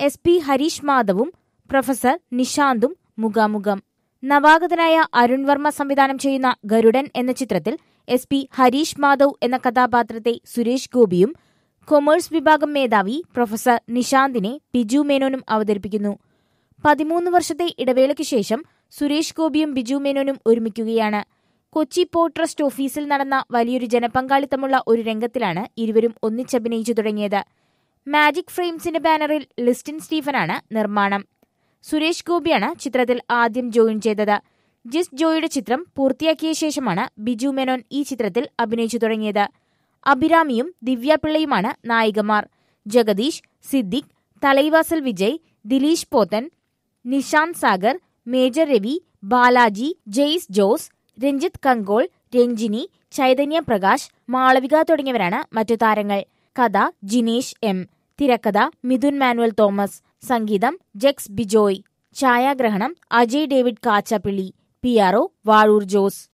S P Harish മാധവും professor നിഷാന്തും മുഖാമുഖം നവാഗതനായ അരുൺ വർമ്മ സംവിധാനം ചെയ്യുന്ന ഗരുഡൻ എന്ന ചിത്രത്തിൽ എസ് പി ഹരീഷ് മാധവ് എന്ന കഥാപാത്രത്തെ സുരേഷ് ഗോപിയും കൊമേഴ്സ് വിഭാഗം മേധാവി പ്രൊഫസർ നിഷാന്തിനെ ബിജു മേനോനും അവതരിപ്പിക്കുന്നു പതിമൂന്ന് വർഷത്തെ ഇടവേളയ്ക്ക് ശേഷം സുരേഷ് ഗോപിയും ബിജു മേനോനും ഒരുമിക്കുകയാണ് കൊച്ചി പോർട്ട് ട്രസ്റ്റ് ഓഫീസിൽ നടന്ന വലിയൊരു ജനപങ്കാളിത്തമുള്ള ഒരു രംഗത്തിലാണ് ഇരുവരും ഒന്നിച്ചഭിനയിച്ചു തുടങ്ങിയത് മാജിക് ഫ്രെയിംസിന്റെ ബാനറിൽ ലിസ്റ്റിൻ സ്റ്റീഫനാണ് നിർമ്മാണം സുരേഷ് ഗോപിയാണ് ചിത്രത്തിൽ ആദ്യം ജോയിൻ ചെയ്തത് ജിസ് ജോയിയുടെ ചിത്രം പൂർത്തിയാക്കിയ ശേഷമാണ് ബിജു മേനോൻ ഈ ചിത്രത്തിൽ അഭിനയിച്ചു തുടങ്ങിയത് അഭിരാമിയും ദിവ്യപിള്ളയുമാണ് നായികമാർ ജഗദീഷ് സിദ്ദിഖ് തലൈവാസൽ വിജയ് ദിലീഷ് പോത്തൻ നിഷാന്ത് സാഗർ മേജർ രവി ബാലാജി ജെയ്സ് ജോസ് രഞ്ജിത്ത് കങ്കോൾ രഞ്ജിനി ചൈതന്യ പ്രകാശ് മാളവിക തുടങ്ങിയവരാണ് മറ്റു താരങ്ങൾ കഥ ജിനേഷ് എം തിരക്കഥ മിഥുൻ മാനുവൽ തോമസ് സംഗീതം ജെക്സ് ബിജോയ് ഛായാഗ്രഹണം Ajay David Kachappilly P R O Vazhoor Jose